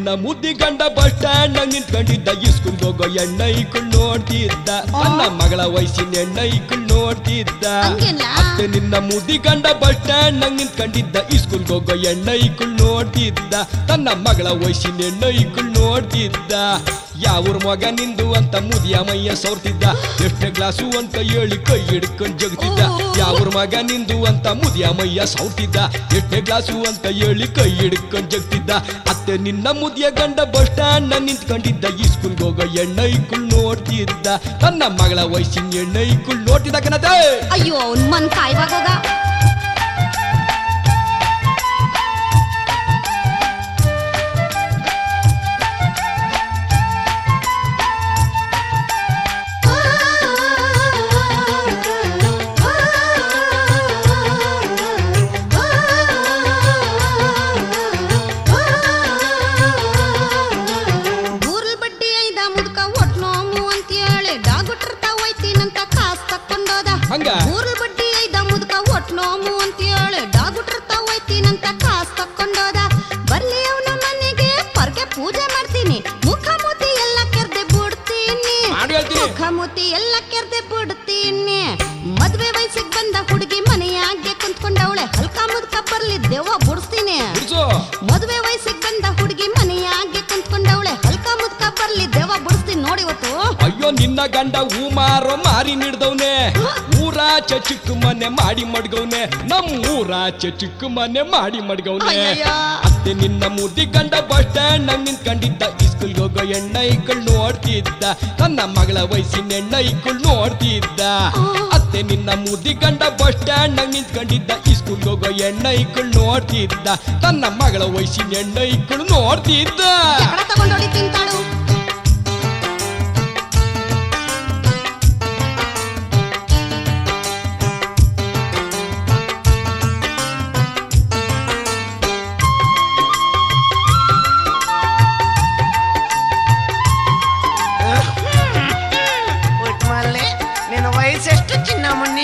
ನಿನ್ನ ಮುದ್ದಿ ಗಂಡ bus stand ನಿಂತ್ಕೊಂಡಿದ್ದ ಇಸ್ಕೂಲ್ಗೆ ಹೋಗೋ ಎಣ್ಣ ಇಕ್ಕಳ್ ನೋಡ್ತಿದ್ದ ನನ್ನ ಮಗಳ ವಯಸ್ಸಿನ ಎಣ್ಣ ಇಕ್ಕಳ್ ನೋಡ್ತಿದ್ದ ಹಂಗೇನಾ? ಅತ್ತೆ ನಿನ್ನ ಮುದ್ದಿ ಗಂಡ ಬಸ್ ಸ್ಟ್ಯಾಂಡ್ ನಿಂತ್ಕೊಂಡಿದ್ದ ಇಸ್ಕೂಲ್ಗೆ ಹೋಗೋ ಎಣ್ಣ ಇಕ್ಕಳ್ ನೋಡ್ತಿದ್ದ ತನ್ನ ಮಗಳ ವಯಸ್ಸಿನ ಎಣ್ಣ ಇಕ್ಕಳ್ ನೋಡ್ತಿದ್ದ ಯಾವ್ರ ಮಗ ನಿಂದು ಅಂತ ಮುದಿಯ ಮೈಯ ಸೋರ್ತಿದ್ದ ಎಷ್ಟೇ ಗ್ಲಾಸು ಅಂತ ಹೇಳಿ ಕೈ ಹಿಡ್ಕೊಂಡ್ ಜಗತಿದ್ದ ಯಾವ್ರ ಮಗ ನಿಂದು ಅಂತ ಮುದಿಯ ಮೈಯ ಸೌರ್ತಿದ್ದ ಎಷ್ಟೇ ಗ್ಲಾಸು ಅಂತ ಹೇಳಿ ಕೈ ಹಿಡ್ಕೊಂಡ್ ಜಗತಿದ್ದ ಅತ್ತೆ ನಿನ್ನ ಮುದಿಯ ಗಂಡ ಬಸ್ ಸ್ಟ್ಯಾಂಡ್ ನಿಂತ್ಕೊಂಡಿದ್ದ ಈ ಸ್ಕೂಲ್ಗೆ ಹೋಗೋ ಎಣ್ಣ ಇಕ್ಕುಳ್ ನೋಡ್ತಿದ್ದ ತನ್ನ ಮಗಳ ವಯಸ್ಸಿನ ಎಣ್ಣ ಇಕ್ಕುಳ್ ನೋಡ್ತಿದ್ದ ಕಣತೆ ಅಯ್ಯೋ ಅವ್ನ್ ಮನ್ ಕಾಯ್ವಾಗ ಹೋಗ ಊರ್ಲ್ ಬಡ್ಡಿ ಐದ ಮುದ್ಕ ಒಟ್ ನೋಮು ಅಂತ ಹೇಳಿ ಡಾಗುಟ್ರತ ಹೋಯ್ತೀನಂತ ಕಾಸ್ ತಕ್ಕೊಂಡೋದ ಹಂಗ? ಊರ್ಲ್ ಬಡ್ಡಿ ಐದ ಮುದ್ಕ ಒಟ್ ನೋಮು ಅಂತ ಹೇಳಿ ಡಾಗುಟ್ರತ ಹೋಯ್ತೀನಂತ ಕಾಸ್ ತಕ್ಕೊಂಡೋದ ಬರ್ಲಿ ಅವನ ಮನೆಗೆ ಪರ್ಗೆ ಪೂಜೆ ಮಾಡ್ತೀನಿ ಮುಖ ಮೂತಿ ಎಲ್ಲ ಕೆರ್ದೆ ಬಿಡ್ತೀನಿ ಮಾಡಿ ಹೇಳ್ತೀನಿ. ಮುಖ ಮೂತಿ ಎಲ್ಲ ಕೆರ್ದೆ ಬಿಡ್ತೀನಿ ಮದ್ವೆ ವಯಸ್ಸಿಗೆ ಬಂದ ಹುಡುಗಿ ಮನೆಯಾಗೆ ಕುಂತ್ಕೊಂಡವಳೆ ಹಲ್ಕ ಮುದ್ಕ ಬರ್ಲಿ ದೆವ್ವ ಬಿಡಿಸ್ತೀನಿ ಬಿಡ್ಸು ಮದುವೆ ವಯಸ್ಸಿಗೆ ಬಂದ ಹುಡುಗಿ ಮನೆಯಾಗೆ ಕುಂತ್ಕೊಂಡವಳೆ ಹಲ್ಕ ಮುದ್ಕ ಬರ್ಲಿ ದೆವ್ವ ಬಿಡಿಸ್ತೀನಿ ನೋಡಿ ಇವತ್ತು ಅಯ್ಯೋ ನಿನ್ನ ಗಂಡ ಹೂ ಮಾರೋ ಮಾರಿ ನಿಡ್ದವ್ನೆ ಊರಾಚೆ ಚಿಕ್ಕ ಮನೆ ಮಾಡಿ ಮಡ್ಗವ್ನೆ ನಮ್ ಊರಾಚೆ ಚಿಕ್ಕ ಮನೆ ಮಾಡಿ ಮಡ್ಗವ್ನೆ ಅಯ್ಯಯ್ಯೋ. ಅತ್ತೆ ನಿನ್ನ ಮುದ್ದಿ ಗಂಡ ಬಸ್ ಸ್ಟ್ಯಾಂಡ್ ನಂಗ್ ನಿಂತ್ಕೊಂಡಿದ್ದ ಇಸ್ಕೂಲ್ ಹೋಗೋ ಎಣ್ಣ ಇಕ್ಕಳ್ ನೋಡ್ತಿದ್ದ ತನ್ನ ಮಗಳ ವಯಸ್ಸಿನ ಎಣ್ಣ ಇಕ್ಕಳ್ ನೋಡ್ತಿದ್ದ ಅತ್ತೆ ನಿನ್ನ ಮುದ್ದಿ ಗಂಡ ಬಸ್ ಸ್ಟ್ಯಾಂಡ್ ನಂಗ್ ನಿಂತ್ಕೊಂಡಿದ್ದ ಇಸ್ಕೂಲ್ ಹೋಗೋ ಎಣ್ಣ ಇಕ್ಕಳ್ ನೋಡ್ತಿದ್ದ ತನ್ನ ಮಗಳ ವಯಸ್ಸಿನ ಎಣ್ಣ ಇಕ್ಕಳ್ ನೋಡ್ತಿದ್ದ ಎಕಡ ತಗೊಂಡೋಡಿ ತಿಂತಾಳು ಒಟ್ಮಲ್ಲೆ ನಿನ್ನ ವಯಸ್ಸೆಷ್ಟು ಚಿನ್ನಮುನ್ನಿ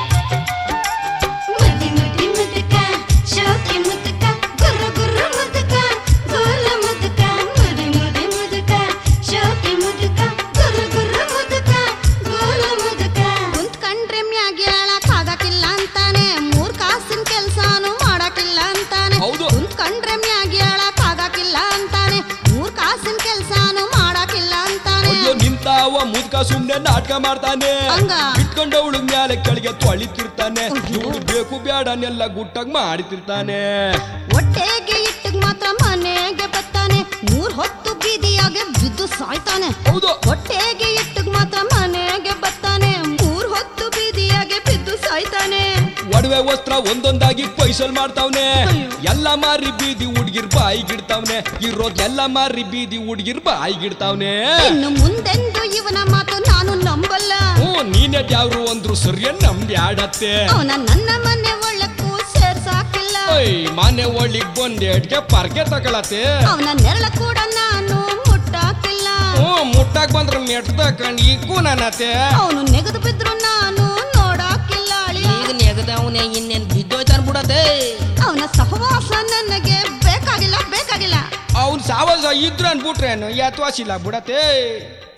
ಮುದ್ದಿ ಮುದ್ದಿ ಮುದ್ಕ ಶೋಕಿ ಮುದ್ಕ ಗುರ್ರ ಗುರ್ರ ಮುದ್ಕ ಗೋಲ ಮುದ್ಕ ಮುದಿ ಮುದಿ ಮುದ್ಕ ಶೋಕಿ ಮುದ್ಕ ಗುರ್ರ ಗುರ್ರ ಮುದ್ಕ ಗೋಲ ಮುದ್ಕ ಕುಂತ್ಕಂಡ್ರೆ ಮ್ಯಾಗೆ ಆಗಕ್ಕಿಲ್ಲ ಅಂತಾನೆ ಮೂರ್ ಕಾಸಿನ ಕೆಲ್ಸಾನು ಮಾಡಕ್ಕಿಲ್ಲ ಅಂತಾನೆ ಹೌದು. ಕುಂತ್ಕಂಡ್ರೆ ಮ್ಯಾಗೆ ಆಗಕ್ಕಿಲ್ಲ ಅಂತಾನೆ ಮೂರ್ ಕಾಸಿನ ಕೆಲ್ಸಾನು ಮಾಡಕ್ಕಿಲ್ಲ ಅಂತಾನೆ ಅಯ್ಯೋ ನಿಂತಾವ ಮುದ್ಕ ಸುಮ್ನೆ ನಾಟಕ ಮಾಡ್ತಾನೆ ಹಂಗ? ಇಟ್ಕೊಂಡವಳು ಮ್ಯಾಲೆ ಕೆಳಗೆ ತೊಳಿತಿರ್ತಾನೆ ಅಯ್ಯೋ. ಇವಳು ಬೇಕು ಬ್ಯಾಡನೆಲ್ಲ ಗುಟ್ಟಾಗ್ ಮಾಡಿತಿರ್ತಾನೆ ಹೊಟ್ಟೆಗೆ ಇಟ್ಟಿಗ್ ಮಾತ್ರ ಮನೆಗೆ ಬರ್ತಾನೆ ಮೂರ್ ಹೊತ್ತು ಬೀದಿಯಾಗೆ ಬಿದ್ದು ಸಾಯ್ತಾನೆ ಹೌದು ಹೊಟ್ಟೆಗೆ ಇಟ್ಟಿಗ್ ಮಾತ್ರ ಮನೆಗೆ ಬರ್ತಾನೆ ಮೂರ್ ಹೊತ್ತು ಬೀದಿಯಾಗೆ ಬಿದ್ದು ಸಾಯ್ತಾನೆ ಒಡವೆ ವಸ್ತ್ರ ಒಂದೊಂದಾಗಿ ಪೈಸಲ್ ಮಾಡ್ತಾವ್ನೆ ಎಲ್ಲ ಮಾರಿ ಬೀದಿ ಹುಡ್ಗಿರ್ ಬಾಯಿಗಿಡ್ತಾವ್ನೆ ಇರೋದ್ನೆಲ್ಲ ಮಾರಿ ಬೀದಿ ಹುಡ್ಗಿರ್ ಬಾಯಿಗಿಡ್ತಾವ್ನೆ ಇನ್ನು ಮುಂದೆಂದು ಇವನ ಮಾತು ನಾನು ನಂಬಲ್ಲ ಹ್ಞೂ ನೀನೇ ಯಾವ್ರು ಅಂದ್ರು ಸರಿಯ ನಂಬ್ಯಾಡತ್ತೆ ಅವನ ನನ್ನ ಮನೆ ಒಳ್ಳಕ್ಕೂ ಸೇರ್ಸಾಕಿಲ್ಲ ಓಯ್ ಮನೆ ಒಳ್ಳಿಗ್ ಬಂದೇಟ್ಗೆ ಪರ್ಗೆ ತಗೊಳತ್ತೆ ಅವನ ನೆರಳ ಕೂಡ ನಾನು ಮುಟ್ಟಾಕಿಲ್ಲ ಹ್ಞೂ ಮುಟ್ಟಾಕ್ ಬಂದ್ರ ಮೆಟ್ ತಕೊಂಡ್ ಈಗೂ ನನ್ನತ್ತೆ ಅವನು ನೆಗೆದು ಬಿದ್ರು ನಾನು ನೋಡಾಕಿಲ್ಲ ಅಳಿಯ ಈಗ ನೆಗದವನೇ ಇನ್ನೇನ್ ಬಿದ್ದೋಯ್ತಾನ ಬಿಡತ್ತೆ ಅವನ ಸಹವಾಸ ನನಗೆ ಬೇಕಾಗಿಲ್ಲ ಬೇಕಾಗಿಲ್ಲ ಅವ್ನ್ ಸಾವಾಸ ಇದ್ರ ಅನ್ಬಿಟ್ರೇನು ಯಾತ್ವಾಸಿಲ್ಲ ಬಿಡತ್ತೆ